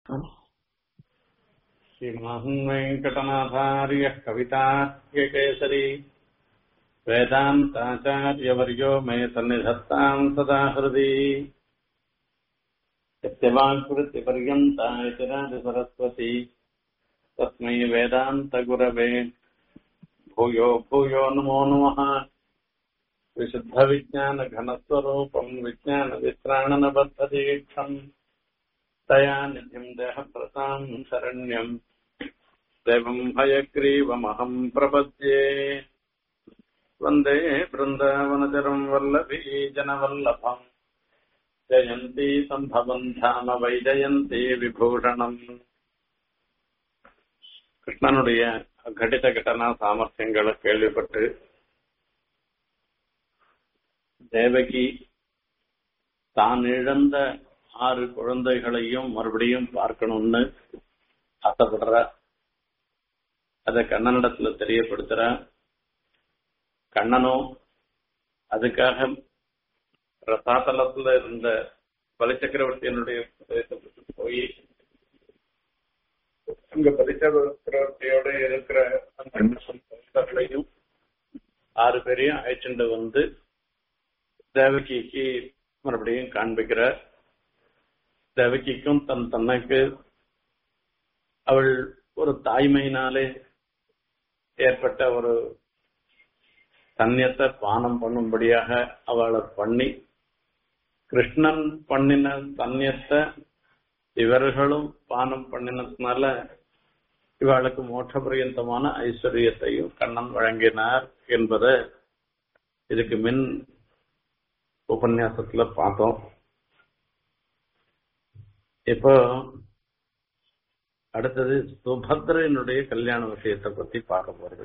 श्रीमान् वेङ्कटनाथार्यः कवितार्यकेसरी वेदान्ताचार्यवर्यो मे सन्निधत्ताम् सदा हृदि यस्य वाक्कृतिपर्यन्ता इति सरस्वती तस्मै वेदान्तगुरवे भूयो भूयो नमो नमः विशुद्धविज्ञानघनस्वरूपम् विज्ञानवित्राणनबद्धदीक्षम् तया निधिम् देहप्रताम् शरण्यम् देवम् हयग्रीवमहम् प्रपद्ये वन्दे बृन्दावनचरम् वल्लभी जनवल्लभम् जयन्ती सम्भवम् धाम வைஜயந்தி விபூஷணம் கிருஷ்ணனுடைய கடித கட்டனா சாமர்த்தியங்களை கேள்விப்பட்டு தேவகி தான் இழந்த ஆறு குழந்தைகளையும் மறுபடியும் பார்க்கணும்னு ஆசைப்படுற அத கண்ணனிடத்துல தெரியப்படுத்துற கண்ணனும் அதுக்காக ரசாதலத்துல இருந்த பலிச்சக்கரவர்த்தியனுடைய பிரதேசத்துக்கு போய் அங்க பலிச்சக்கரவர்த்தியோட இருக்கிற அந்த ஆறு பேரையும் அழைச்சிட்டு வந்து தேவகிக்கு மறுபடியும் காண்பிக்கிறார் தேவகிக்கும் தன் தன்னைக்கு அவள் ஒரு தாய்மையினாலே ஏற்பட்ட ஒரு தன்யத்தை பானம் பண்ணும்படியாக அவளை பண்ணி கிருஷ்ணன் பண்ணின தன்யத்தை இவர்களும் பானம் பண்ணினதுனால இவளுக்கு மோட்ச பரியந்தமான ஐஸ்வர்யத்தையும் கண்ணன் வழங்கினார் என்பதை இதுக்கு மின் உபன்யாசத்துல பார்த்தோம் இப்போ அடுத்தது சுபத்ரனுடைய கல்யாண விஷயத்தை பத்தி பார்க்க போறது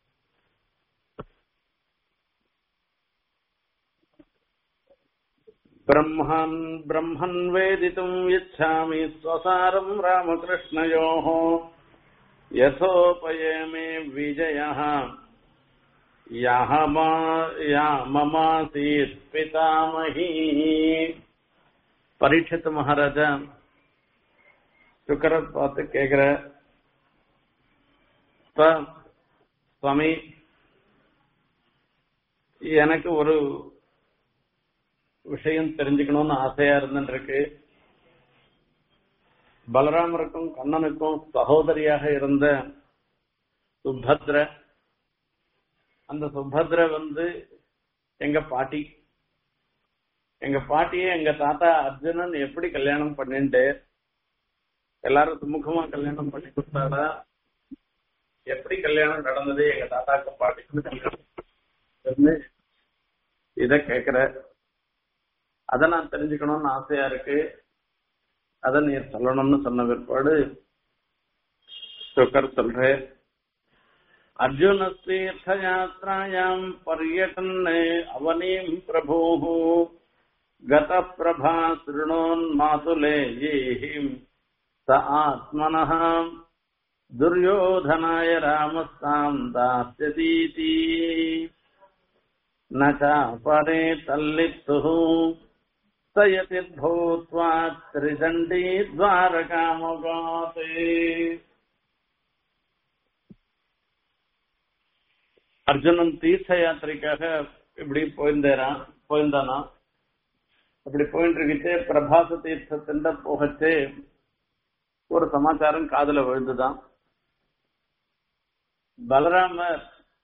ब्रह्मन् ब्रह्मन् वेदितुम् यच्छामि स्वसारम् रामकृष्णयोः यथोपयमे विजयः यः या ममासीत् पितामही பரீட்சத்து மகாராஜா சுக்கரர் பார்த்து கேக்குற சுவாமி எனக்கு ஒரு விஷயம் தெரிஞ்சுக்கணும்னு ஆசையா இருந்துருக்கு பலராமருக்கும் கண்ணனுக்கும் சகோதரியாக இருந்த சுபத்ர அந்த சுபத்ர வந்து எங்க பாட்டி எங்க பாட்டியை எங்க தாத்தா அர்ஜுனன் எப்படி கல்யாணம் பண்ணிட்டு எல்லாரும் சுமுகமா கல்யாணம் பண்ணி கொடுத்தாரா எப்படி கல்யாணம் நடந்தது எங்க தாத்தாக்கு பாட்டிக்கு இத கேக்குற அத நான் தெரிஞ்சுக்கணும்னு ஆசையா இருக்கு அத நீ சொல்லணும்னு சொன்ன பிற்பாடு சுக்கர் சொல்றேன் அர்ஜுன தீர்த்த யாத்திராயாம் பர்யட்டன் அவனீம் பிரபூ गत प्रभा शृणोन्मातुले येहिम् स आत्मनः दुर्योधनाय रामस्ताम् दास्यतीति न चापरे तल्लिप्तुः स यतिर्भूत्वा त्रिदण्डी द्वारकामगाते அர்ஜுனன் தீர்த்த யாத்திரைக்காக இப்படி போயிருந்தேரான் போயிருந்தானா அப்படி போயிட்டு இருக்கிட்டு பிரபாச தீர்த்தத்தின் போகச்சு ஒரு சமாச்சாரம் காதல விழுந்துதான் பலராமர்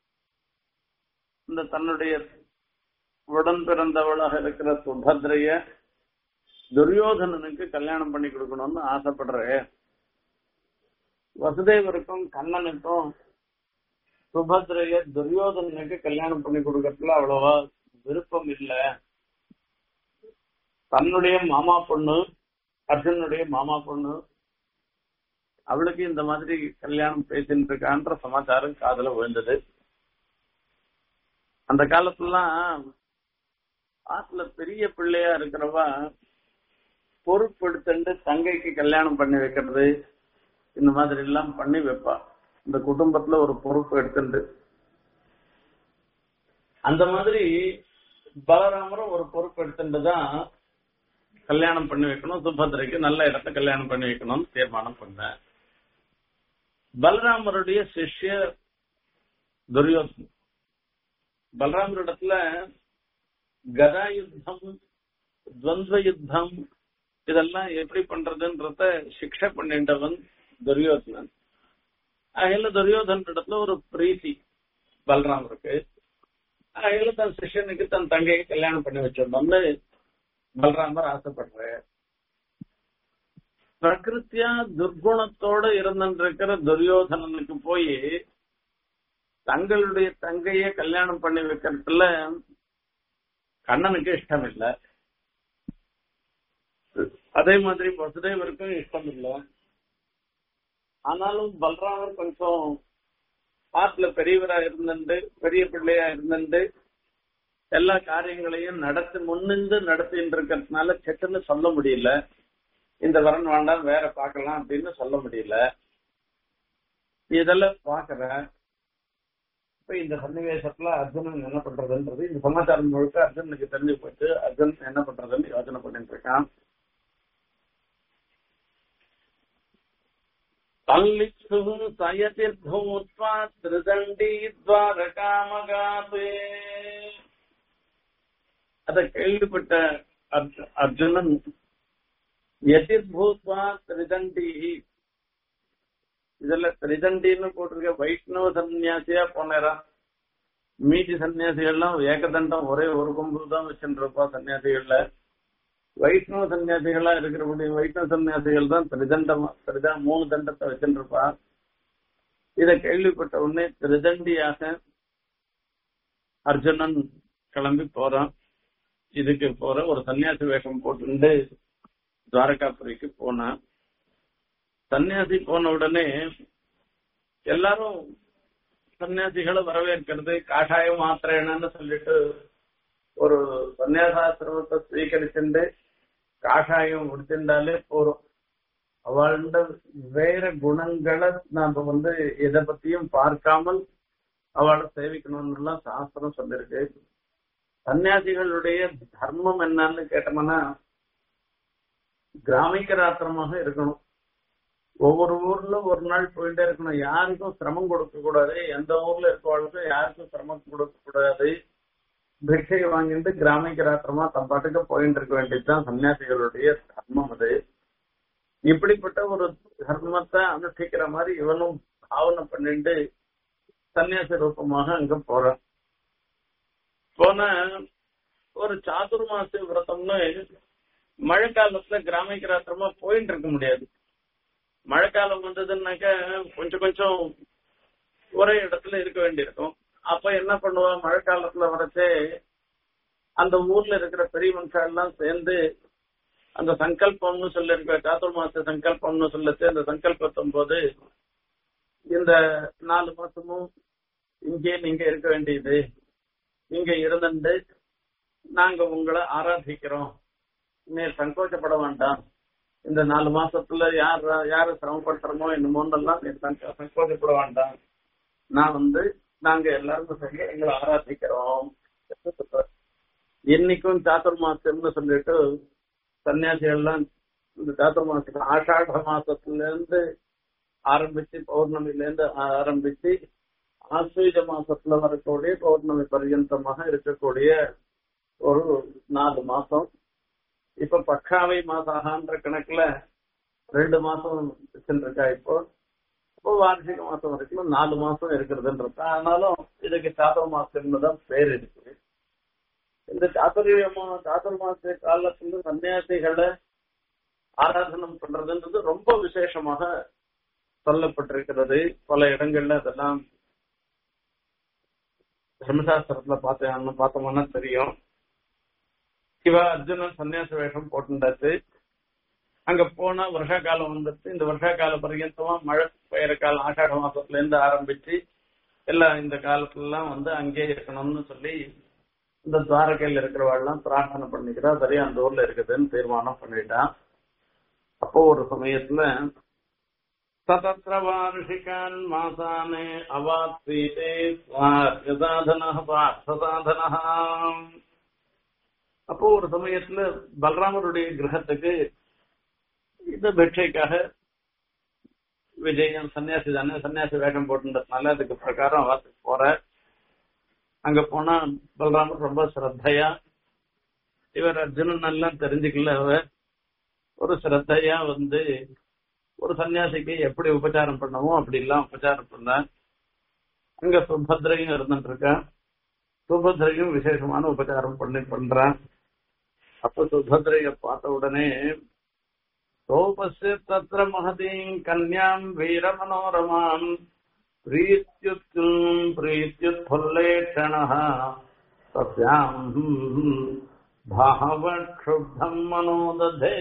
இந்த தன்னுடைய உடன் பிறந்தவளாக இருக்கிற சுபத்ரைய துரியோதனனுக்கு கல்யாணம் பண்ணி கொடுக்கணும்னு ஆசைப்படுற வசுதேவருக்கும் கண்ணனுக்கும் சுபத்ரைய துரியோதனனுக்கு கல்யாணம் பண்ணி கொடுக்கறதுல அவ்வளவா விருப்பம் இல்லை தன்னுடைய மாமா பொண்ணு அர்ஜுனுடைய மாமா பொண்ணு அவளுக்கு இந்த மாதிரி கல்யாணம் பேசிட்டு இருக்கான்ற சமாச்சாரம் காதல விழுந்தது அந்த காலத்துலாம் ஆத்துல பெரிய பிள்ளையா இருக்கிறவா பொறுப்பெடுத்துட்டு தங்கைக்கு கல்யாணம் பண்ணி வைக்கிறது இந்த மாதிரி எல்லாம் பண்ணி வைப்பா இந்த குடும்பத்துல ஒரு பொறுப்பு எடுத்துட்டு அந்த மாதிரி பலராமரும் ஒரு பொறுப்பு எடுத்துட்டு தான் கல்யாணம் பண்ணி வைக்கணும் சுபத்திரைக்கு நல்ல இடத்த கல்யாணம் பண்ணி வைக்கணும்னு தீர்மானம் பண்ண பலராமருடைய சிஷ்ய துரியோதன் பலராமரிடத்துல கதா யுத்தம் துவந்த யுத்தம் இதெல்லாம் எப்படி பண்றதுன்றத சிக்ஷை பண்ணிட்டவன் துரியோதனன் அகில துரியோதன் இடத்துல ஒரு பிரீத்தி பலராமருக்கு அகில தன் சிஷ்யனுக்கு தன் தங்கையை கல்யாணம் பண்ணி வச்சிருந்தோம்னு பலராமர் ஆசைப்படுறார் பிரகிருத்தியா துர்குணத்தோட இருந்திருக்கிற துரியோதனனுக்கு போய் தங்களுடைய தங்கைய கல்யாணம் பண்ணி வைக்கிறதுல கண்ணனுக்கு இஷ்டம் இல்ல அதே மாதிரி வசுதேவருக்கும் இஷ்டம் இல்ல ஆனாலும் பலராமர் கொஞ்சம் ஆத்துல பெரியவரா இருந்துட்டு பெரிய பிள்ளையா இருந்துட்டு எல்லா காரியங்களையும் நடத்தி முன்னின்று நடத்தின்னு இருக்கிறதுனால சட்டுன்னு சொல்ல முடியல இந்த வரன் வேண்டாம் வேற பார்க்கலாம் அப்படின்னு சொல்ல முடியல இதெல்லாம் பாக்குற இப்ப இந்த சன்னிவேசத்துல அர்ஜுனன் என்ன பண்றதுன்றது இந்த சமாச்சாரம் முழுக்க அர்ஜுனுக்கு தெரிஞ்சு போயிட்டு அர்ஜுன் என்ன பண்றதுன்னு யோசனை பண்ணிட்டு இருக்கான் தல்லிக்ஷு சயதிர்பூத்வா திருதண்டி துவாரகாமகாபே அத கேள்விப்பட்ட அர்ஜு- அர்ஜுனன் எதிர்பூத்வா திரிதண்டி இதுல திரிதண்டின்னு போட்டிருக்க வைஷ்ணவ சன்னியாசியா போனேரா மீதி சன்னியாசிகள்லாம் ஏகதண்டம் ஒரே ஒரு கொம்பு தான் வச்சுருப்பா சன்னியாசிகள்ல வைஷ்ணவ சன்னியாசிகளா இருக்கிறபடி வைஷ்ணவ சன்னியாசிகள் தான் திரிதண்டம் திரிதா மூணு தண்டத்தை வச்சுருப்பா இத கேள்விப்பட்ட உடனே திரிதண்டியாக அர்ஜுனன் கிளம்பி போறான் இதுக்கு போற ஒரு சன்னியாசி வேஷம் போட்டு துவாரகாபுரிக்கு போனான் சன்னியாசி போன உடனே எல்லாரும் சன்னியாசிகளை வரவேற்கிறது காஷாயம் மாத்திரேனன்னு சொல்லிட்டு ஒரு சன்னியாசாசிரமத்தை ஸ்வீகரிச்சுட்டு காஷாயம் முடிச்சிருந்தாலே போறோம் அவள்ட வேற குணங்களை நாம வந்து எதை பத்தியும் பார்க்காமல் அவளை சேவிக்கணும்னு எல்லாம் சாஸ்திரம் சொல்லிருக்கு சன்னியாசிகளுடைய தர்மம் என்னன்னு கேட்டோம்னா கிராமிக ராத்திரமாக இருக்கணும் ஒவ்வொரு ஊர்ல ஒரு நாள் போயிட்டே இருக்கணும் யாருக்கும் சிரமம் கொடுக்க கூடாது எந்த ஊர்ல இருக்கவங்களுக்கும் யாருக்கும் சிரமம் கொடுக்க கூடாது பிக்ஷை வாங்கிட்டு கிராமிக ராத்திரமா தம் பாட்டுக்கு போயிட்டு இருக்க வேண்டியதுதான் சன்னியாசிகளுடைய தர்மம் அது இப்படிப்பட்ட ஒரு தர்மத்தை அனுஷ்டிக்கிற மாதிரி இவனும் பாவனை பண்ணிட்டு சன்னியாசி ரூபமாக அங்க போறான் போன ஒரு சாதுர்மாசி விரதம்னு மழை காலத்துல கிராமிக ராத்திரமா போயிட்டு இருக்க முடியாது மழைக்காலம் வந்ததுன்னாக்க கொஞ்சம் கொஞ்சம் ஒரே இடத்துல இருக்க வேண்டியிருக்கும் அப்ப என்ன பண்ணுவா மழை காலத்துல வரச்சே அந்த ஊர்ல இருக்கிற பெரிய மனுஷன் எல்லாம் சேர்ந்து அந்த சங்கல்பம்னு சொல்லி இருக்க சாதுர்மாச சங்கல்பம்னு சொல்லச்சு அந்த சங்கல்பத்தும் போது இந்த நாலு மாசமும் இங்கே நீங்க இருக்க வேண்டியது இங்க இருந்துட்டு நாங்க உங்களை ஆராதிக்கிறோம் நீ சங்கோச்சப்பட வேண்டாம் இந்த நாலு மாசத்துல யார் யாரு சிரமப்படுத்துறமோ என்னமோன்னெல்லாம் நீ சங்க- சங்கோச்சப்பட வேண்டாம் நான் வந்து நாங்க எல்லாரும் சொல்லி எங்களை ஆராதிக்கிறோம் என்று சொல்றார். இன்னைக்கும் சாத்துர்மாசம்னு சொல்லிட்டு சன்னியாசிகள்லாம் இந்த சாத்துர்மாசம் ஆஷாட மாசத்துல இருந்து ஆரம்பிச்சு பௌர்ணமில இருந்து ஆரம்பிச்சு ஆஸ்வீஜ மாசத்துல வரக்கூடிய பௌர்ணமி பர்யந்தமாக இருக்கக்கூடிய ஒரு நாலு மாசம் இப்ப பக்காவை மாசாகன்ற கணக்குல ரெண்டு மாசம் வச்சுருக்கா இப்போ இப்போ வார்ஷிக மாசம் வரைக்கும் நாலு மாசம் இருக்கிறதுன்றது ஆனாலும் இதுக்கு சாத்திர மாசம்னு தான் பேர் இருக்கு இந்த சாத்துரியமா சாத்துர மாச காலத்துல சன்னியாசிகளை ஆராதனம் பண்றதுன்றது ரொம்ப விசேஷமாக சொல்லப்பட்டிருக்கிறது பல இடங்கள்ல அதெல்லாம் தர்மசாஸ்திரத்துல பார்த்தேன் பார்த்தோம்னா தெரியும் இவ அர்ஜுனன் சன்னியாச வேஷம் போட்டுண்டாச்சு அங்க போனா வருஷா காலம் வந்துட்டு இந்த வருஷா கால பர்யந்தமா மழை பெய்யற காலம் ஆஷாட மாசத்துல இருந்து ஆரம்பிச்சு எல்லாம் இந்த காலத்துல எல்லாம் வந்து அங்கே இருக்கணும்னு சொல்லி இந்த துவாரகையில இருக்கிறவாள்லாம் பிரார்த்தனை பண்ணிக்கிறா சரி அந்த ஊர்ல இருக்குதுன்னு தீர்மானம் பண்ணிட்டான் அப்போ ஒரு சமயத்துல சதத்திர வார்ஷிகான் மாசானே அவாத்வீதே சாதன பார்த்தசாதன அப்போ ஒரு சமயத்துல பலராமருடைய கிரகத்துக்கு இந்த பிக்ஷைக்காக விஜயன் சன்னியாசி தானே சன்னியாசி வேஷம் போட்டுன்றதுனால அதுக்கு பிரகாரம் வாத்துக்கு போற அங்க போனா பலராமர் ரொம்ப ஸ்ரத்தையா இவர் அர்ஜுனன் எல்லாம் தெரிஞ்சுக்கல அவர் ஒரு ஸ்ரத்தையா வந்து ஒரு சன்னியாசிக்கு எப்படி உபச்சாரம் பண்ணமோ அப்படி எல்லாம் உபச்சாரம் பண்ண அங்க சுபத்ரையும் இருந்துட்டு இருக்கா சுபத்ரையும் விசேஷமான உபச்சாரம் பண்ணி பண்றான் அப்ப சுபத்ரைய பார்த்த உடனே சோபஸ்ய தத்திர மகதீம் கன்யாம் வீரமனோரமாம் பிரீத்யுத்கும் பிரீத்யுத்புல்லேஷணः தஸ்யாம் பாவக்ஷுப்தம் மனோததே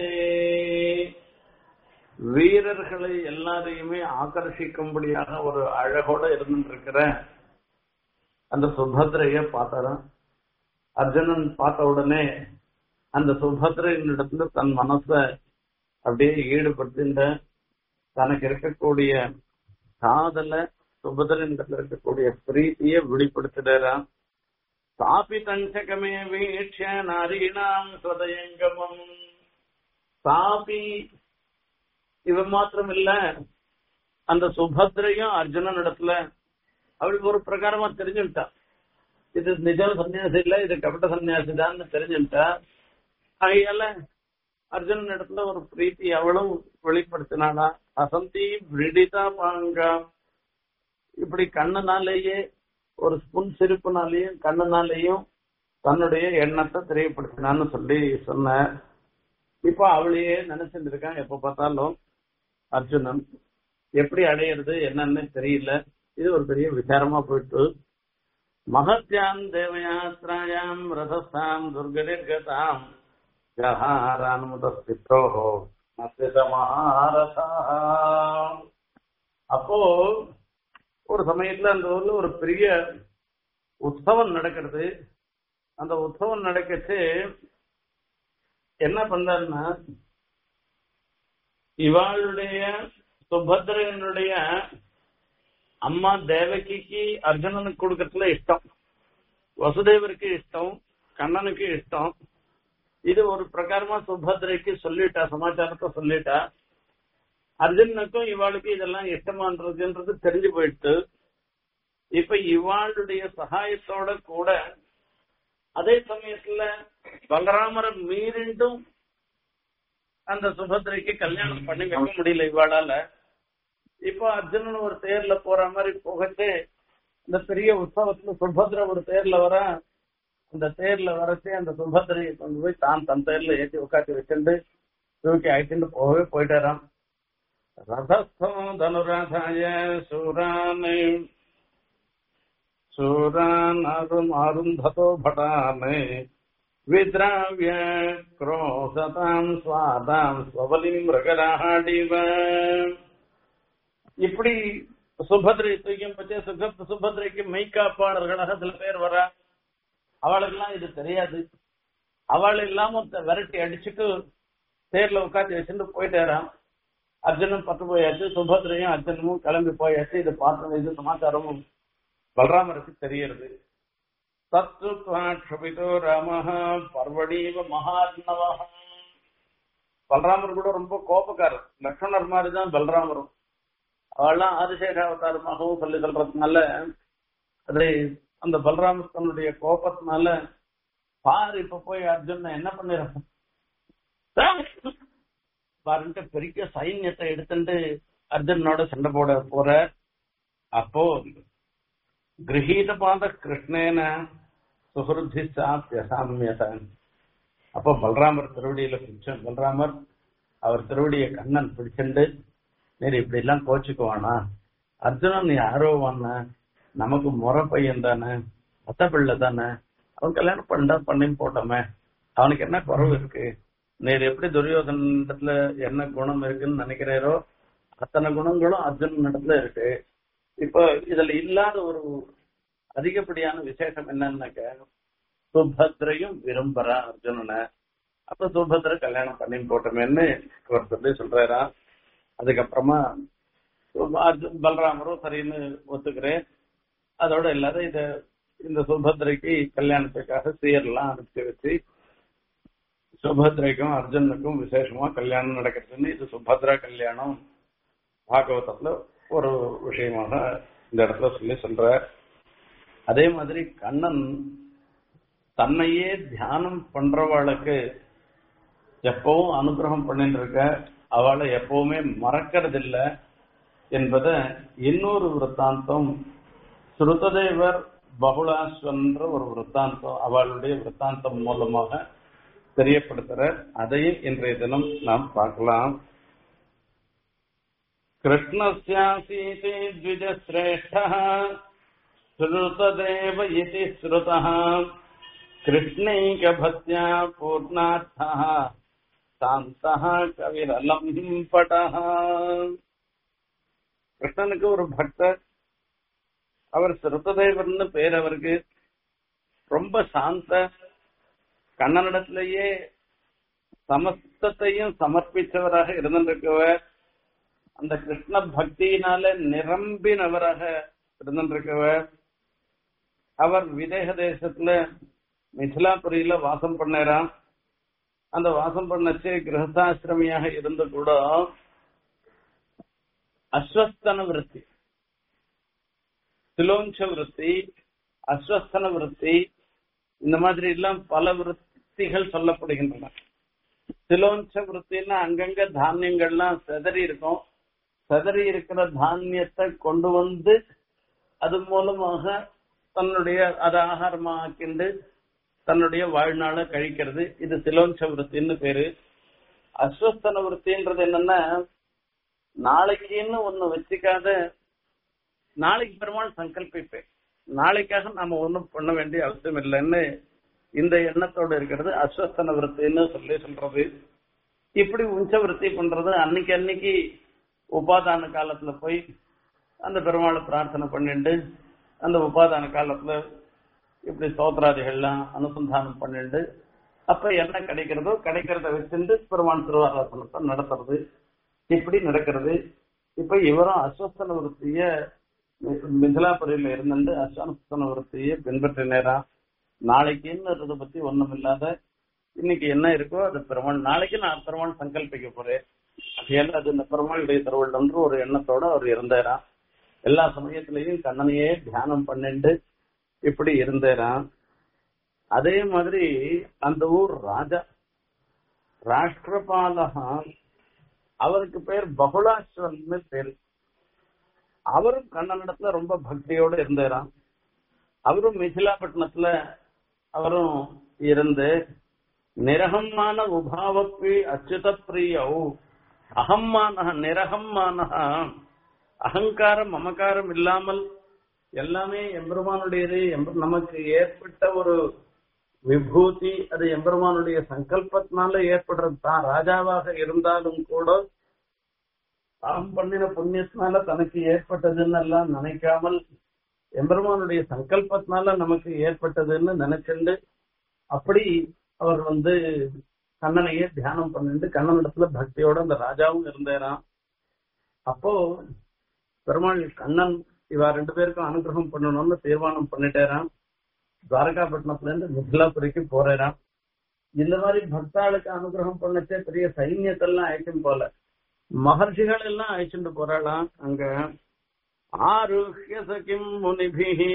வீரர்களை எல்லாரையுமே ஆகர்ஷிக்கும்படியாக ஒரு அழகோட இருந்துருக்கிற அந்த சுபத்ரைய பார்த்தாராம் அர்ஜுனன் பார்த்த உடனே அந்த சுபத்ரையினிடத்துல தன் மனச அப்படியே ஈடுபடுத்தின்ற தனக்கு இருக்கக்கூடிய காதல சுபத்ரனிடத்துல இருக்கக்கூடிய பிரீத்திய வெளிப்படுத்துறாராம் சாபி தஞ்சகமே வீட்ச நாரீணாம் சதயங்கமம் சாபி இவன் மாத்திரம் இல்ல அந்த சுபத்ரையும் அர்ஜுனன் இடத்துல அவளுக்கு ஒரு பிரகாரமா தெரிஞ்சுட்டா இது நிஜ சன்னியாசி இல்ல இது கபட சன்னியாசி தான் தெரிஞ்சுட்டா அதையால அர்ஜுனன் இடத்துல ஒரு பிரீத்தி அவளும் வெளிப்படுத்தினாளா அசந்தி விடிதா பாங்கா இப்படி கண்ணனாலேயே ஒரு புன் சிரிப்புனாலேயும் கண்ணனாலேயும் தன்னுடைய எண்ணத்தை தெரியப்படுத்தினான்னு சொல்லி சொன்ன இப்ப அவளையே நினைச்சுட்டு இருக்கான் எப்ப பார்த்தாலும் அர்ஜுனன் எப்படி அடையிறது என்னன்னு தெரியல இது ஒரு பெரிய விசாரமா போயிட்டு மகத்யாம் தேவயாத்ராயாம் ரதஸ்தாம் துர்கதிர்கதாம் ஜஹாரானுமுதஸ்தித்தோ மகாரதா அப்போ ஒரு சமயத்துல அந்த ஊர்ல ஒரு பெரிய உற்சவம் நடக்கிறது அந்த உற்சவம் நடக்கச்சு என்ன பண்றாருன்னா இவாளுடைய சுபத்ரனுடைய அம்மா தேவகிக்கு அர்ஜுனனுக்கு கொடுக்கறதுல இஷ்டம் வசுதேவருக்கு இஷ்டம் கண்ணனுக்கு இஷ்டம் இது ஒரு பிரகாரமா சுபத்ரைக்கு சொல்லிட்டா சமாச்சாரத்தை சொல்லிட்டா அர்ஜுனுக்கும் இவாளுக்கு இதெல்லாம் இஷ்டமான்றதுன்றது தெரிஞ்சு போயிட்டு இப்ப இவாளுடைய சகாயத்தோட கூட அதே சமயத்துல பலராமரை மீறிண்டும் அந்த சுபத்ரைக்கு கல்யாணம் பண்ணி வைக்க முடியல இவாளால இப்போ அர்ஜுனன் ஒரு தேர்ல போற மாதிரி போகச்சு இந்த பெரிய உற்சவத்துல சுபத்ரை ஒரு தேர்ல வர அந்த தேர்ல வரச்சு அந்த சுபத்ரையை கொண்டு போய் தான் தன் தேர்ல ஏற்றி உட்காந்து வச்சுட்டு தூக்கி அழைச்சிட்டு போகவே போயிட்டாராம் ரதஸ்தம் தனுராதாய சூரான் சூரான் அரும் அருந்ததோ பட்டானே வித்ராவிய குரோசதாம் சுவாதாம் ஸ்வபலிம் மிருகராடிவ இப்படி சுபத்ரை தூக்கியும் பற்றி சுக சுபத்ரைக்கு மெய்காப்பாளர்களாக சில பேர் வரா அவளுக்கெல்லாம் இது தெரியாது அவள் இல்லாம விரட்டி அடிச்சுட்டு தேர்ல உட்காந்து வச்சுட்டு போயிட்டாராம் அர்ஜுனன் பத்து போயாச்சு சுபத்ரையும் அர்ஜுனமும் கிளம்பி போயாச்சு இது பார்த்து இது சமாச்சாரமும் பலராமருக்கு தெரியறது தத்துவாட்சபிதோ ராம பர்வடீவ மகாத்னவா பலராமர் கூட ரொம்ப கோபக்காரர் லக்ஷ்மணர் மாதிரி தான் பலராமரும் அவெல்லாம் ஆதிசேஷாவதாரமாகவும் சொல்லி சொல்றதுனால அது அந்த பலராமர் தன்னுடைய கோபத்தினால பாரு இப்ப போய் அர்ஜுன் என்ன பண்ணிடுறான் பாருன்ட்டு பெரிய சைன்யத்தை எடுத்துட்டு அர்ஜுனோட சண்டை போட போற அப்போ கிரகீத பாத கிருஷ்ணேன சுஹருத்தி சாப்பியசாமியத அப்போ பலராமர் திருவடியில பிடிச்சோம் பலராமர் அவர் திருவடிய கண்ணன் பிடிச்சிண்டு நீர் இப்படி எல்லாம் கோச்சுக்குவானா அர்ஜுனன் யாரோ வான நமக்கு முறை பையன் தானே அத்த பிள்ளை தானே அவன் கல்யாணம் பண்ணா பண்ணி போட்டோமே அவனுக்கு என்ன குறவு இருக்கு நீர் எப்படி துரியோதனத்துல என்ன குணம் இருக்குன்னு நினைக்கிறீரோ அத்தனை குணங்களும் அர்ஜுனன் இடத்துல இருக்கு இப்போ இதுல இல்லாத ஒரு அதிகப்படியான விசேஷம் என்னன்னாக்க சுபத்ரையும் விரும்புறா அர்ஜுனனை அப்ப சுபத்ரை கல்யாணம் பண்ணி போட்டோமேன்னு அவர் சொல்லி சொல்றாரா அதுக்கப்புறமா அர்ஜுன் பலராமரும் சரின்னு ஒத்துக்கிறேன் அதோட எல்லாரும் இத இந்த சுபத்ரைக்கு கல்யாணத்துக்காக சீரெல்லாம் அனுப்பிச்சு வச்சு சுபத்ரைக்கும் அர்ஜுனுக்கும் விசேஷமா கல்யாணம் நடக்கிறதுன்னு இது சுபத்ரா கல்யாணம் பாகவதத்துல ஒரு விஷயமாக இந்த இடத்துல சொல்லி சொல்ற அதே மாதிரி கண்ணன் தன்னையே தியானம் பண்றவாளுக்கு எப்பவும் அனுகிரகம் பண்ணிட்டு இருக்க அவளை எப்பவுமே மறக்கறதில்ல என்பத இன்னொரு விற்த்தாந்தம் ஸ்ருததேவர் பகுலாஸ்வன்ற ஒரு விற்த்தாந்தம் அவளுடைய விற்த்தாந்தம் மூலமாக தெரியப்படுத்துற அதையும் இன்றைய தினம் நாம் பார்க்கலாம் கிருஷ்ணஸ்யாசீதி द्विजश्रेष्ठः श्रुतदेव इति श्रुतः कृष्णैकभक्त्या पूर्णार्थः சாந்தः கவிரலம் பட்டः கிருஷ்ணனுக்கு ஒரு பக்தர் அவர் சிறுத்ததேவர்னு பேர் அவருக்கு ரொம்ப சாந்த கண்ணனிடத்திலேயே சமஸ்தத்தையும் சமர்ப்பித்தவராக இருந்திருக்கவர் அந்த கிருஷ்ண பக்தியினால நிரம்பினவராக இருந்திருக்கவர் அவர் விதேக தேசத்துல மிथिलाபுரியில வாசம் பண்ணாராம் அந்த வாசம் பண்ணச்சு கிரகஸ்தாசிரமியாக இருந்து கூட அஸ்வஸ்தன விருத்தி சிலோஞ்ச விருத்தி அஸ்வஸ்தன விருத்தி இந்த மாதிரி எல்லாம் பல விருத்திகள் சொல்லப்படுகின்றன சிலோஞ்ச விருத்தின்னா அங்கங்க தானியங்கள்லாம் செதறி இருக்கும் செதறி இருக்கிற தானியத்தை கொண்டு வந்து அது மூலமாக தன்னுடைய அதை ஆகாரமாக்கிண்டு தன்னுடைய வாழ்நாளை கழிக்கிறது இது சிலோஞ்ச விருத்தின்னு பேரு அஸ்வஸ்தன விருத்தின்றது என்னன்னா நாளைக்குன்னு ஒண்ணு வச்சுக்காத நாளைக்கு பெருமாள் சங்கல்பிப்பேன் நாளைக்காக நாம ஒண்ணும் பண்ண வேண்டிய அவசியம் இல்லைன்னு இந்த எண்ணத்தோடு இருக்கிறது அஸ்வஸ்தன விருத்தின்னு சொல்லி சொல்றது இப்படி உஞ்ச விருத்தி பண்றது அன்னைக்கு அன்னைக்கு உபாதான காலத்துல போய் அந்த பெருமாளை பிரார்த்தனை பண்ணிட்டு அந்த உபாதான காலத்துல இப்படி ஸ்தோத்திராதிகள்லாம் அனுசந்தானம் பண்ணிட்டு அப்ப என்ன கிடைக்கிறதோ கிடைக்கிறத வச்சுட்டு பெருமாள் திருவாராசனத்தை நடத்துறது இப்படி நடக்கிறது இப்ப இவரும் அஸ்வஸ்தன விருத்திய மிதிலாபுரியில இருந்துட்டு அஸ்வஸ்தன விருத்திய பின்பற்றினேரா நாளைக்குன்னு இதை பத்தி ஒண்ணும் இல்லாத இன்னைக்கு என்ன இருக்கோ அது பெருமாள் நாளைக்கு நான் பெருமாள் சங்கல்பிக்க போறேன் அது அது இந்த பெருமாளுடைய திருவள்ளன்று ஒரு எண்ணத்தோட அவர் இருந்தாராம் எல்லா சமயத்திலையும் கண்ணனையே தியானம் பண்ணிட்டு இப்படி இருந்தாராம் அதே மாதிரி அந்த ஊர் ராஜா ராஷ்டிரபாலகா அவருக்கு பேர் பகுலாஸ்வன்னு பேரு அவரும் கண்ணனிடத்துல ரொம்ப பக்தியோட இருந்தாராம் அவரும் மிथिलाப்பட்டினத்துல அவரும் இருந்து நிரகமான உபாவப்பி அச்சுத பிரியௌ அகம்மான நிரகமான அகங்காரம் மமகாரம் இல்லாமல் எல்லாமே எம்பெருமானுடையது நமக்கு ஏற்பட்ட ஒரு விபூதி அது எம்பெருமானுடைய சங்கல்பத்தினால ஏற்படுறது தான் ராஜாவாக இருந்தாலும் கூட தாம் பண்ணின புண்ணியத்தினால தனக்கு ஏற்பட்டதுன்னு எல்லாம் நினைக்காமல் எம்பெருமானுடைய சங்கல்பத்தினால நமக்கு ஏற்பட்டதுன்னு நினைச்சுண்டு அப்படி அவர் வந்து கண்ணனையே தியானம் பண்ணிட்டு கண்ணனிடத்துல பக்தியோட அந்த ராஜாவும் இருந்தேராம் அப்போ பெருமாள் கண்ணன் இவா ரெண்டு பேருக்கும் அனுகிரகம் பண்ணணும்னு தீர்மானம் பண்ணிட்டேராம் துவாரகாப்பட்டினத்துல இருந்து மிதிலாபுரிக்கு போறேராம் இந்த மாதிரி பக்தாளுக்கு அனுகிரகம் பண்ணச்சே பெரிய சைன்யத்தெல்லாம் அழைச்சும் போல மகர்ஷிகள் எல்லாம் அழைச்சுட்டு போறாளாம் அங்க ஆருஹ்ய சகிம் முனிபிஹி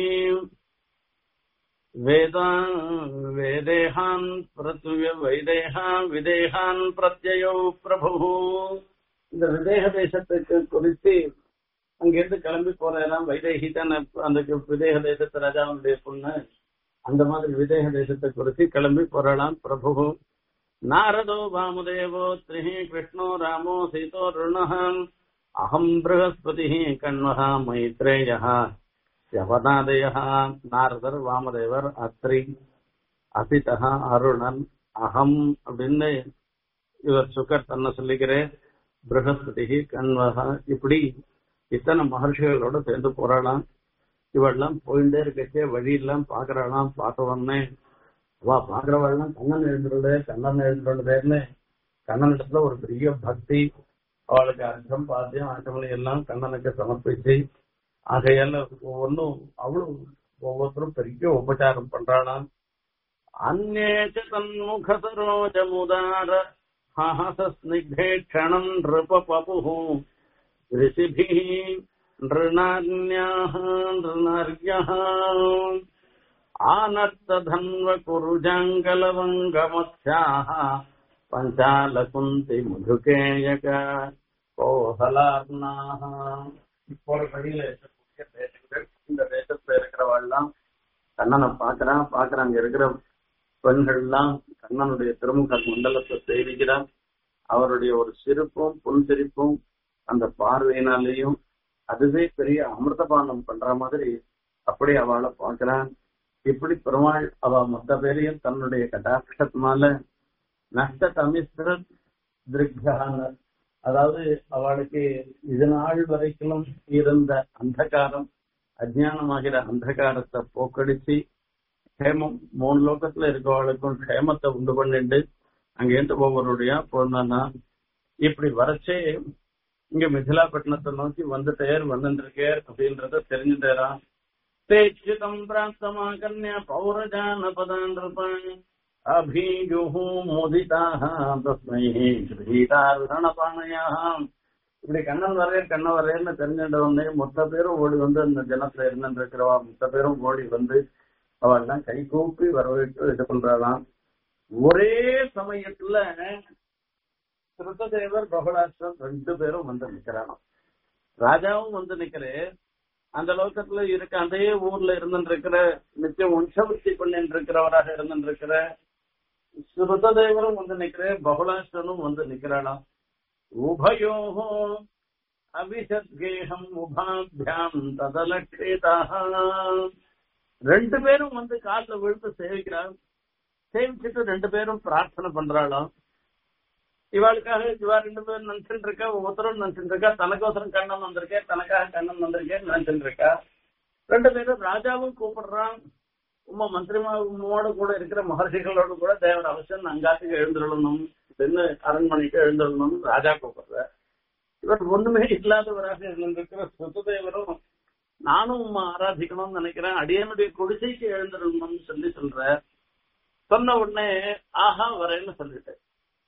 வேதான் வேதேகான் பிரத்ய வைதேகா விதேகான் பிரத்யயோ பிரபு இந்த விதேக தேசத்துக்கு குறித்து அங்கிருந்து கிளம்பி போறதெல்லாம் வைதேகி தானே அந்த விதேக தேசத்து ராஜாவுடைய பொண்ணு அந்த மாதிரி விதேக தேசத்தை குறித்து கிளம்பி போறலாம் பிரபு நாரதோ வாமுதேவோ திரிஹி கிருஷ்ணோ ராமோ சீதோ ருணஹம் அகம் பிரகஸ்பதி கண்வஹா மைத்ரேயா யவனாதய நாரதர் வாமதேவர் அத்ரி அசிதா அருணன் அகம் அப்படின்னு இவர் சுகர் தன்னை சொல்லிக்கிறேன் பிரகஸ்பதி கண்வகா இப்படி இத்தனை மகர்ஷிகளோட சேர்ந்து போறாளாம் இவெல்லாம் போயிட்டே இருக்கச்சே வழியெல்லாம் பாக்குறாளாம் பார்த்த உடனே வா பாக்குறவாள்லாம் கண்ணன் எழுந்துள்ளது கண்ணன் எழுந்துள்ளதேன்னு கண்ணனிடத்துல ஒரு பெரிய பக்தி அவளுக்கு அர்த்தம் பாத்தியம் ஆட்டமலை எல்லாம் கண்ணனுக்கு சமர்ப்பிச்சு ஆகையால ஒவ்வொன்றும் அவ்வளவு ஒவ்வொருத்தரும் பெரிய உபச்சாரம் பண்றாளாம் अन्ये च तन्मुखसरोजमुदार हहसस्निग्धेक्षणम् नृपपपुः ऋषिभिः नृणान्याः नृणार्यः आनर्तधन्वकुरुजाङ्गलवङ्गमत्स्याः பஞ்சாலகுந்தி முதுகேயக கோஹலார்னாக இப்போ ஒரு வழியில இருக்கக்கூடிய தேசங்கள் இந்த தேசத்துல இருக்கிறவாள்லாம் கண்ணனை பாக்குறான் பாக்குறான் அங்க இருக்கிற பெண்கள்லாம் கண்ணனுடைய திருமுக மண்டலத்தை சேவிக்கிறான் அவருடைய ஒரு சிரிப்பும் புன்சிரிப்பும் அந்த பார்வையினாலேயும் அதுவே பெரிய அமிர்தபானம் பண்ற மாதிரி அப்படி அவளை பாக்குறான் இப்படி பெருமாள் அவ மொத்த பேரையும் தன்னுடைய கட்டாட்சத்தினால நஷ்ட தமிஸ்ர திருக்தான அதாவது அவளுக்கு இது நாள் வரைக்கும் இருந்த அந்தகாரம் அஜானமாகிற அந்தகாரத்தை போக்கடிச்சு க்ஷேமம் மூணு லோகத்துல இருக்கவளுக்கும் க்ஷேமத்தை உண்டு பண்ணிட்டு அங்கேருந்து ஒவ்வொருடையா போனானா இப்படி வரச்சே இங்க மிதிலாப்பட்டினத்தை நோக்கி வந்துட்டேர் வந்துருக்கேர் அப்படின்றத தெரிஞ்சுட்டேரான் தேச்சிதம் பிராப்தமா கன்யா பௌரஜான பதான் இருப்பான் அபீஜுஹு மோதிதாக தஸ்மை கிரீதாரணபானையாக இப்படி கண்ணன் வரையர் கண்ண வரையர்னு தெரிஞ்சிட்டவனே மொத்த பேரும் ஓடி வந்து அந்த ஜனத்துல இருந்துட்டு இருக்கிறவா மொத்த பேரும் ஓடி வந்து அவெல்லாம் கை கூப்பி வரவேற்று இது பண்றாளாம் ஒரே சமயத்துல திருத்ததேவர் பகலாஷ்டம் ரெண்டு பேரும் வந்து நிக்கிறானாம் ராஜாவும் வந்து நிக்கிறே அந்த லோகத்துல இருக்க அதே ஊர்ல இருந்துட்டு இருக்கிற நித்தியம் வம்சவர்த்தி பண்ணிட்டு இருக்கிறவராக இருந்துட்டு இருக்கிற ஸ்ருததேவரும் வந்து நிக்கிறேன் பகுலாஷ்டனும் வந்து நிக்கிறாளாம் உபயோகோ அபிஷத்கேகம் உபாபியாம் ததலட்சிதாக ரெண்டு பேரும் வந்து காலில் விழுந்து சேவிக்கிறாள் சேவிச்சுட்டு ரெண்டு பேரும் பிரார்த்தனை பண்றாளாம் இவாளுக்காக இவா ரெண்டு பேரும் நினைச்சுட்டு இருக்கா ஒவ்வொருத்தரும் நினைச்சுட்டு இருக்கா தனக்கோசரம் கண்ணன் வந்திருக்கேன் தனக்காக கண்ணன் வந்திருக்கேன் நினைச்சுட்டு இருக்கா ரெண்டு பேரும் ராஜாவும் கூப்பிடுறான் உமா மந்திரிமாவோட கூட இருக்கிற மகர்ஷிகளோட கூட தேவர் அவசியம் அங்காத்துக்கு எழுந்துடணும் அப்படின்னு அரண்மனைக்கு எழுந்துடணும் ராஜா கூப்பிடுற இவர் ஒண்ணுமே இல்லாதவராக இருந்திருக்கிற சுத்ததேவரும் நானும் உமா ஆராதிக்கணும்னு நினைக்கிறேன் அடியனுடைய குடிசைக்கு எழுந்துடணும்னு சொல்லி சொல்ற சொன்ன உடனே ஆஹா வரேன்னு சொல்லிட்டேன்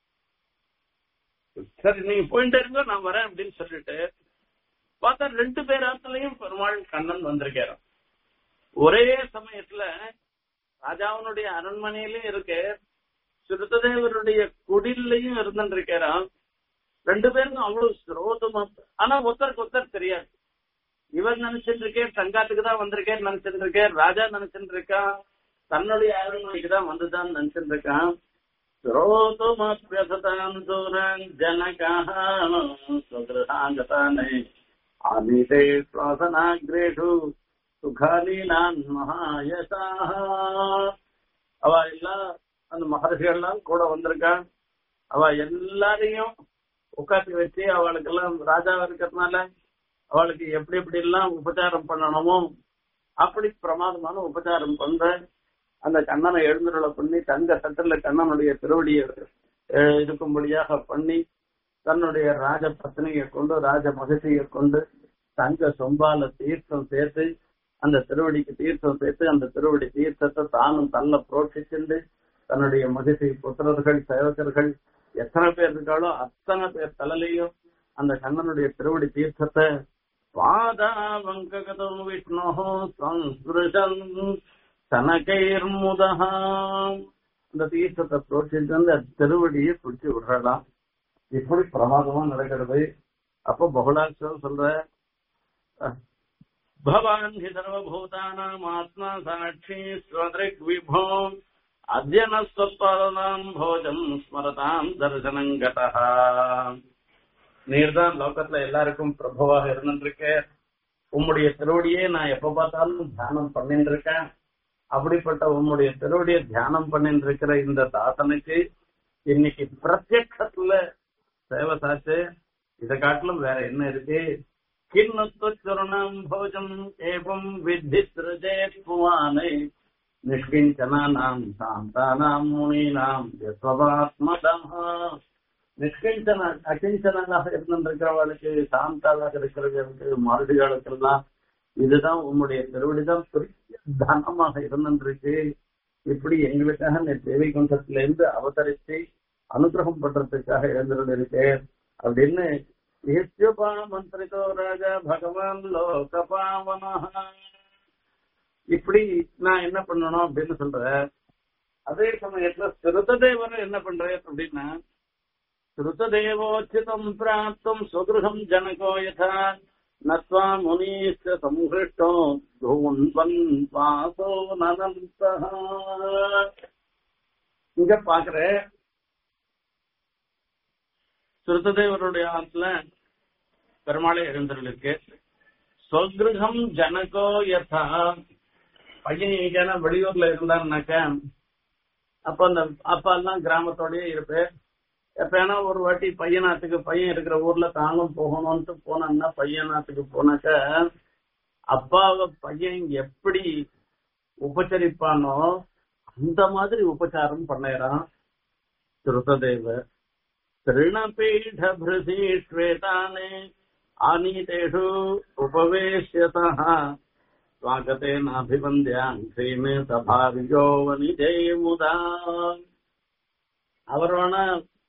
சரி நீங்க போயிட்டே இருங்க நான் வரேன் அப்படின்னு சொல்லிட்டு பார்த்தா ரெண்டு பேராத்துலயும் பெருமாள் கண்ணன் வந்திருக்காராம் ஒரே சமயத்துல ராஜாவனுடைய அரண்மனையிலயும் இருக்கு சிறுத்ததேவருடைய குடிலையும் இருந்துருக்காராம் ரெண்டு பேருக்கும் அவ்வளவு ஸ்ரோதமா ஆனா ஒருத்தருக்கு ஒருத்தர் தெரியாது இவர் நினைச்சிட்டு இருக்கேன் சங்காத்துக்கு தான் வந்திருக்கேன் நினைச்சிட்டு இருக்கேன் ராஜா நினைச்சிட்டு இருக்கான் தன்னுடைய அரண்மனைக்கு தான் வந்துதான் நினைச்சிட்டு இருக்கான் ஸ்ரோதுமப்யசதாம் தூரன் ஜனகாக சுகிருதாங்கதானே ஆனிதே சுவாசனாகிரேஷு சுகாலீனான் மகாயசாக அவ எல்லாம் அந்த மகர்ஷிகள்லாம் கூட வந்திருக்கான் அவ எல்லாரையும் உட்காந்து வச்சு அவளுக்கெல்லாம் ராஜாவா இருக்கிறதுனால அவளுக்கு எப்படி எப்படி எல்லாம் உபச்சாரம் பண்ணணுமோ அப்படி பிரமாதமான உபச்சாரம் பண்ற அந்த கண்ணனை எழுந்துருளை பண்ணி தங்க சட்டில கண்ணனுடைய திருவடியை இருக்கும்படியாக பண்ணி தன்னுடைய ராஜ பத்னியை கொண்டு ராஜ மகிழ்ச்சியை கொண்டு தங்க சொம்பால தீர்த்தம் சேர்த்து அந்த திருவடிக்கு தீர்த்தம் சேர்த்து அந்த திருவடி தீர்த்தத்தை தானும் தள்ள புரோட்சிச்சுண்டு தன்னுடைய மகிழ்ச்சி புத்திரர்கள் சேவகர்கள் எத்தனை பேர் இருக்காளோ அத்தனை பேர் தலையிலையும் அந்த கண்ணனுடைய திருவடி தீர்த்தத்தை பாதா வங்ககதம் விஷ்ணு சம்ஸ்பிருஷன் தனகைர்முதா அந்த தீர்த்தத்தை புரோட்சிச்சு அந்த திருவடியை பிடிச்சி விடுறலாம் இப்படி பிரமாதமா நடக்கிறது அப்போ பகுலாட்சம் சொல்ற भवान् हि सर्वभूतानाम् आत्मा साक्षी स्वदृक् विभो अद्य न स्वत्पादनाम् भोजम् ஸ்மரதாம் தரிசனம் கதா நீர்தான் லோகத்துல எல்லாருக்கும் பிரபுவாக இருந்துருக்க உம்முடைய திருவடியே நான் எப்ப பார்த்தாலும் தியானம் பண்ணிட்டு இருக்கேன் அப்படிப்பட்ட உம்முடைய திருவடியை தியானம் பண்ணிட்டு இருக்கிற இந்த தாசனுக்கு இன்னைக்கு பிரத்யட்சத்துல சேவை சாச்சு இதை காட்டிலும் வேற என்ன இருக்கு கிண்ணத்துவச்சரணம் போஜம் ஏவம் வித்தி சிருஜேத் புவானை நிஷ்கிஞ்சனானாம் சாந்தானாம் முனீனாம் யஸ்வபாத்மதம் நிஷ்கிஞ்சன அகிஞ்சனாக இருந்திருக்கிறவர்களுக்கு சாந்தாவாக இருக்கிறவர்களுக்கு மறுடிகளுக்கெல்லாம் இதுதான் உம்முடைய திருவடிதான் பெரிய தனமாக இருந்திருக்கு இப்படி எங்களுக்காக நீ தேவி குண்டத்துல இருந்து அவதரிச்சு அனுகிரகம் பண்றதுக்காக எழுந்துள்ள இருக்கேன் அப்படின்னு ஏத்யுபா மந்திரிதோ ராஜா பகவான் லோகபாவனா இப்படி நான் என்ன பண்ணணும் அப்படின்னு சொல்றேன் அதே சமயத்துல சிறுததேவன் என்ன பண்றேன் அப்படின்னா ஸ்ருததேவோச்சிதம் பிராப்தும் சுகிருகம் ஜனகோ யதா நத்வா முனீஸ்ய சம்ஹிருஷ்டோ தூன்வன் வாசோ நனந்தா இங்க பாக்குற ஸ்ருததேவருடைய ஆத்துல பெருமாளை எழுந்திருக்கு சொகிருகம் ஜனகோ யதா பையன் எங்கேனா வெளியூர்ல இருந்தாருனாக்கா அப்ப அந்த அப்பா எல்லாம் கிராமத்தோடயே இருப்பேன் எப்பனா ஒரு வாட்டி பையனாத்துக்கு பையன் இருக்கிற ஊர்ல தானும் போகணும்ட்டு போனான்னா பையனாத்துக்கு போனாக்க அப்பாவை பையன் எப்படி உபச்சரிப்பானோ அந்த மாதிரி உபச்சாரம் பண்ணறான் திருத்ததேவர் திருணபீഠபிருதி ஸ்வேதானே ஆனீதேஷு உபவேஷ்யதः ஸ்வாகத்தேனாபிவந்தியான் சபாவியோ வனிதே முதா அவர் வேணா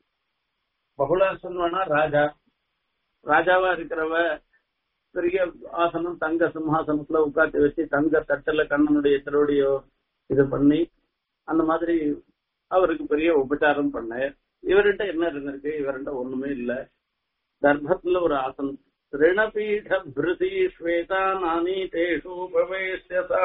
பகுலாசன் வேணா ராஜா ராஜாவா இருக்கிறவ பெரிய ஆசனம் தங்க சிம்ஹாசனத்துல உட்காந்து வச்சு தங்க தட்டுல கண்ணனுடைய திருவடியோ இது பண்ணி அந்த மாதிரி அவருக்கு பெரிய உபச்சாரம் பண்ண இவர்கிட்ட என்ன இருந்திருக்கு இவர்கிட்ட ஒண்ணுமே இல்ல தர்பத்துல ஒரு ஆசனம் ரிணபீட பிருதி ஸ்வேதா நானி தேஷு பிரவேசியதா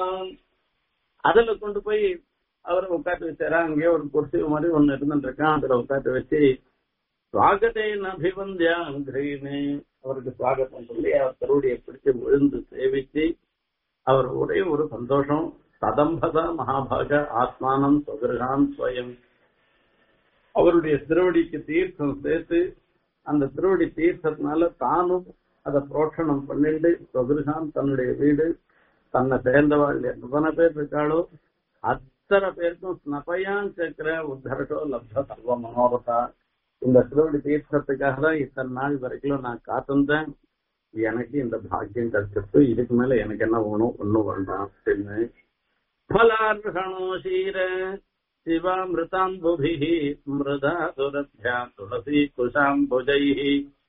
அதுல கொண்டு போய் அவரை உட்காந்து வச்சாரா அங்கேயே ஒரு குர்சி மாதிரி ஒண்ணு இருந்துட்டு இருக்கான் அதுல உட்காந்து வச்சு சுவாகத்தை அபிவந்தியாங்கிரீனே அவருக்கு சுவாகத்தம் சொல்லி அவர் திருவடியை பிடிச்சு விழுந்து சேவிச்சு அவர் ஒரே ஒரு சந்தோஷம் சதம்பத மகாபாக ஆத்மானம் சுகிருகான் ஸ்வயம் அவருடைய திருவடிக்கு தீர்த்தம் சேர்த்து அந்த திருவடி தீர்த்தத்தினால தானும் அதை புரோஷணம் பண்ணிட்டு சுகிருகான் தன்னுடைய வீடு தன்னை சேர்ந்தவாள் எத்தனை பேர் இருக்காளோ அத்தனை பேருக்கும் ஸ்னபயான் சேர்க்கிற உத்தரட்டோ லப்த சர்வ மனோரதா இந்த திருவடி தீர்த்தத்துக்காக தான் இத்தனை நாள் வரைக்கும் நான் காத்திருந்தேன் எனக்கு இந்த பாக்கியம் கிடைச்சிருக்கு இதுக்கு மேல எனக்கு என்ன வேணும் ஒண்ணும் வேண்டாம் அப்படின்னு பலார்ஹணோ சீர சிவாமிருதாம்புபிः மிருதா சுரभ्या துளசி குஷாம்புஜைः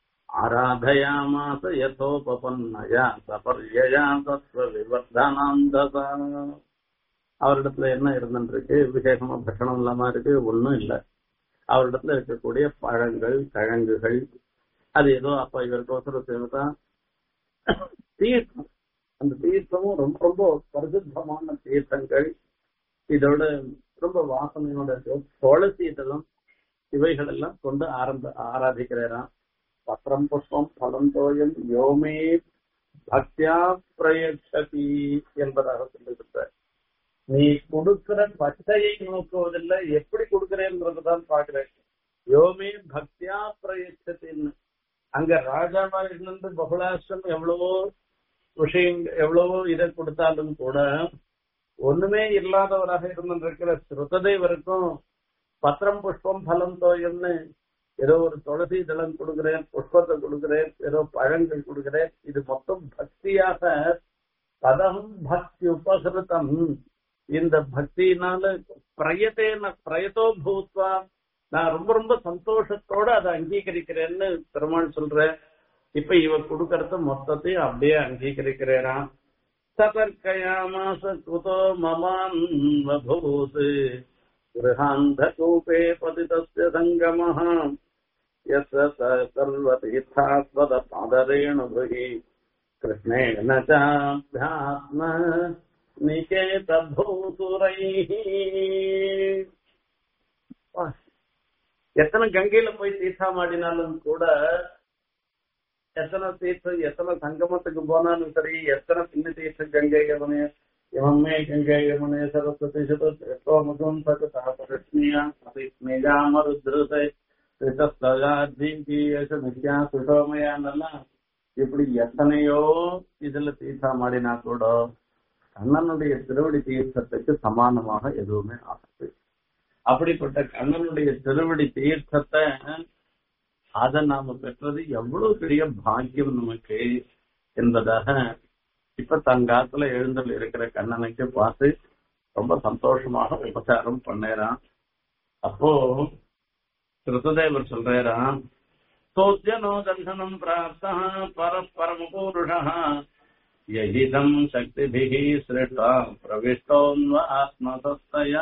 ஆராதயாமாச யதோபபன்னயா சபர்யயா சத்வ விவர்தனாந்தசா அவரிடத்துல என்ன இருந்துருக்கு விசேஷமா பட்சணம் இல்லாம இருக்கு ஒண்ணும் இல்ல அவரிடத்துல இருக்கக்கூடிய பழங்கள் கிழங்குகள் அது ஏதோ அப்ப இவருக்கு அவசரத்துக்கு தான் தீர்த்தம் அந்த தீர்த்தமும் ரொம்ப ரொம்ப பரிசுத்தமான தீர்த்தங்கள் இதோட ரொம்ப வாசனையோட துளசி இதெல்லாம் இவைகள் எல்லாம் கொண்டு ஆரம்ப ஆராதிக்கிறாராம் பத்திரம் புஷ்பம் பலம் தோயம் யோமே பக்தியா பிரயட்சதி என்பதாக சொல்லியிருக்கிறார் நீ கொடுக்கிற பச்சையை நோக்குவதில்லை எப்படி கொடுக்கிறேன்றதுதான் பாக்குறேன் யோமே பக்தியா பிரயட்சத்தின்னு அங்க ராஜாவா இருந்து பகுலாசம் எவ்வளவோ விஷயங்கள் எவ்வளவோ இதை கொடுத்தாலும் கூட ஒண்ணுமே இல்லாதவராக இருந்திருக்கிற ஸ்ருததேவருக்கும் பத்திரம் புஷ்பம் பலம் தோயம்னு ஏதோ ஒரு துளசி தளம் கொடுக்கிறேன் புஷ்பத்தை கொடுக்கிறேன் ஏதோ பழங்கள் கொடுக்கிறேன் இது மொத்தம் பக்தியாக பதம் பக்தி உபகிருத்தம் இந்த பக்தியினால பிரயத்தேன பிரயத்தோ பூத்வா நான் ரொம்ப ரொம்ப சந்தோஷத்தோட அதை அங்கீகரிக்கிறேன்னு பெருமாள் சொல்றேன் இப்ப இவ கொடுக்கறத மொத்தத்தையும் அப்படியே அங்கீகரிக்கிறேனா சதர்க்கயாமாச குதோ மமான்வபூத் गृहान्धकूपे पतितस्य सङ्गमः यस्य सर्वतीर्थास्पदपादरेणुभिः कृष्णेन चाभ्यात्म நிகேதூசுரைः எத்தனை கங்கையில போய் தீர்த்தா மாடினாலும் கூட எத்தனை தீர்த்தம் எத்தனை சங்கமத்துக்கு போனாலும் சரி எத்தனை சின்ன தீர்த்தம் கங்கை யமுனே இமமே கங்கை யமுனே சரஸ்வதி சுதோமுகம் சகதாபரஷ்மியா ஸ்மேகாமருத்ருதை நித்யா சுஷோமயான்னெல்லாம் இப்படி எத்தனையோ இதுல தீர்த்தா மாடினா கூட கண்ணனுடைய திருவடி தீர்த்தத்துக்கு சமானமாக எதுவுமே ஆகுது அப்படிப்பட்ட கண்ணனுடைய திருவடி தீர்த்தத்தை அதை நாம பெற்றது எவ்வளவு பெரிய பாக்கியம் நமக்கு என்பதாக இப்ப தங்காத்துல எழுந்தல் இருக்கிற கண்ணனுக்கு பார்த்து ரொம்ப சந்தோஷமாக உபச்சாரம் பண்ணேறான் அப்போ கிருத்ததேவர் சொல்றாராம் சோத்தியனோ தர்சனம் பிராப்தா பரஸ்பரமபூருஷः யஹிதம் சக்திபிः சிருஷ்டா பிரவிஷ்டோன்வ ஆத்மதஸ்தயா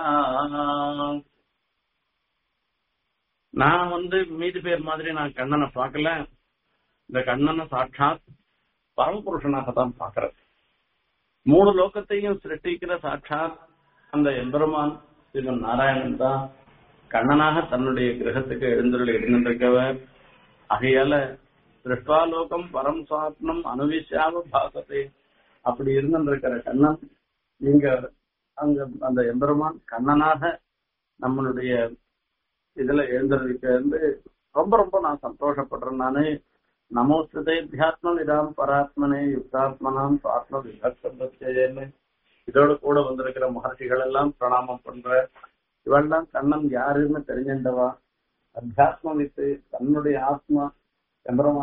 நான் வந்து மீதி பேர் மாதிரி நான் கண்ணனை பார்க்கல இந்த கண்ணனை சாட்சாத் பரமபுருஷனாக தான் பார்க்கிறேன் மூணு லோகத்தையும் சிருஷ்டிக்கிற சாட்சாத் அந்த எம்பெருமான் சிவன் நாராயணன் தான் கண்ணனாக தன்னுடைய கிரகத்துக்கு எழுந்துள்ள இருந்திருக்கவர் ஆகையால திருஷ்டாலோகம் பரம் சாத்னம் அனுவிஷாவ பாசத்தை அப்படி இருந்திருக்கிற கண்ணன் நீங்க அங்க அந்த எம்பெருமான் கண்ணனாக நம்மளுடைய இதுல எழுந்திருக்கிறது ரொம்ப ரொம்ப நான் சந்தோஷப்படுறேன் நானு நமோஸ்தே தியாத்ம விதாம் பராத்மனே யுக்தாத்மனாம் ஆத்ம விபக்தேன்னு இதோட கூட வந்திருக்கிற மகர்ஷிகள் எல்லாம் பிரணாமம் பண்ற இவெல்லாம் கண்ணன் யாருன்னு தெரிஞ்சின்றவா அத்தியாத்ம வித்து தன்னுடைய ஆத்மா எம்பரமா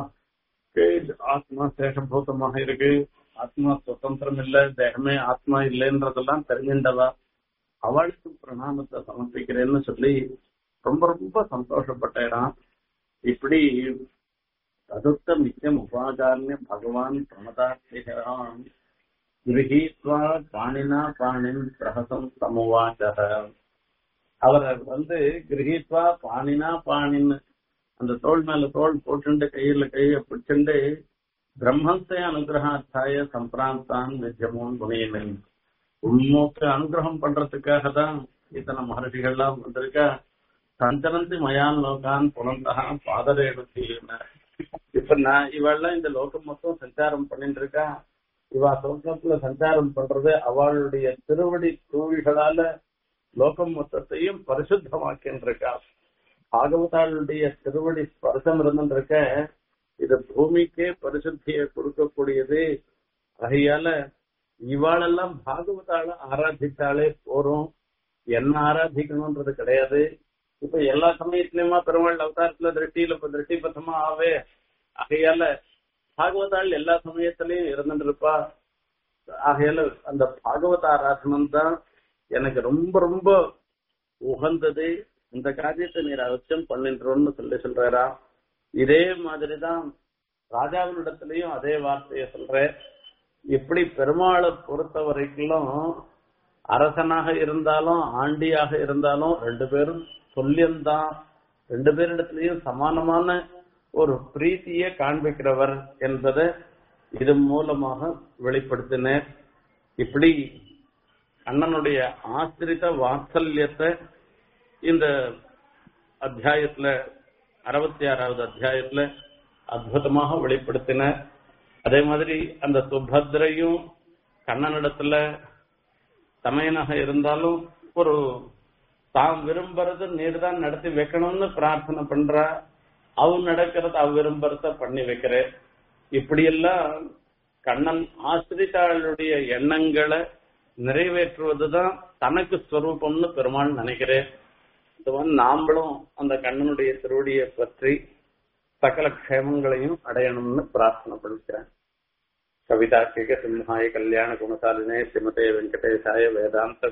ஆத்மா சேஷபூதமாக இருக்கு ஆத்மா சுதந்திரம் இல்ல தேகமே ஆத்மா இல்லைன்றதெல்லாம் தெரிஞ்சின்றவா அவளுக்கு பிரணாமத்தை சமர்ப்பிக்கிறேன்னு சொல்லி ரொம்ப ரொம்ப சந்தோஷப்பட்டேன் இப்படி சதுர்த்த மிச்சம் உபாகாரண்ய பகவான் பிரமதார்த்திகரான் கிரகீத்வா பாணினா பாணின் பிரகசம் சமுவாச்சக அவரை வந்து கிரகித்வா பாணினா பாணின்னு அந்த தோல் மேல தோல் போட்டுண்டு கையில கைய பிடிச்சுண்டு பிரம்மத்தை அனுகிரகார்த்தாய சம்பிராந்தான் நிஜமோன் புனியனன் உண்மோக்கு அனுகிரகம் பண்றதுக்காக தான் இத்தனை மகர்ஷிகள்லாம் வந்திருக்கா சஞ்சனந்தி மயான் லோகான் புனந்தகா பாதரேடுத்தி இப்ப நான் இவெல்லாம் இந்த லோகம் மொத்தம் சஞ்சாரம் பண்ணிட்டு இருக்கா இவா சொர்க்கத்துல சஞ்சாரம் பண்றது அவளுடைய திருவடி தூவிகளால லோகம் மொத்தத்தையும் பரிசுத்தமாக்கின்றிருக்கா பாகவதாளுடைய திருவடி ஸ்பர்சம் இருந்துருக்க இது பூமிக்கே பரிசுத்தியை கொடுக்கக்கூடியது ஆகையால இவாளெல்லாம் பாகவதால ஆராதிச்சாலே போறோம் என்ன ஆராதிக்கணும்ன்றது கிடையாது இப்ப எல்லா சமயத்திலயுமா பெருமாள் அவதாரத்துல திருஷ்டியில இப்ப திருஷ்டி பத்தமா ஆவே ஆகையால பாகவதாள் எல்லா சமயத்திலயும் இருந்துட்டு இருப்பா ஆகையால அந்த பாகவத ஆராதனம் தான் எனக்கு ரொம்ப ரொம்ப உகந்தது இந்த காரியத்தை நீர் அவசியம் பண்ணின்றோம்னு சொல்லி சொல்றாரா இதே மாதிரிதான் ராஜாவினிடத்திலையும் அதே வார்த்தையை சொல்ற இப்படி பெருமாளை பொறுத்த வரைக்கும் அரசனாக இருந்தாலும் ஆண்டியாக இருந்தாலும் ரெண்டு பேரும் சொல்லியம்தான் ரெண்டு பேரிடத்திலையும் சமானமான ஒரு பிரீத்தியை காண்பிக்கிறவர் என்பதை இது மூலமாக வெளிப்படுத்தினர் இப்படி அண்ணனுடைய ஆசிரித வாத்சல்யத்தை இந்த அத்தியாயத்துல அறுபத்தி ஆறாவது அத்தியாயத்துல அற்புதமாக வெளிப்படுத்தின அதே மாதிரி அந்த சுபத்ரையும் கண்ணனிடத்துல தமையனாக இருந்தாலும் ஒரு தாம் விரும்புறது நீர் தான் நடத்தி வைக்கணும்னு பிரார்த்தனை பண்றா அவ நடக்கிறத அவ விரும்புறத பண்ணி வைக்கிற இப்படியெல்லாம் கண்ணன் ஆசிரித்தாளுடைய எண்ணங்களை நிறைவேற்றுவதுதான் தனக்கு ஸ்வரூபம்னு பெருமாள் நினைக்கிறேன் இதுவன் நாமளும் அந்த கண்ணனுடைய திருவடியை பற்றி சகல க்ஷேமங்களையும் அடையணும்னு பிரார்த்தனை பண்ணிக்கிறேன் கவிதா சிம்ஹாய கல்யாண குணசாலினே ஸ்ரீமதே வெங்கடேசாய வேதாந்த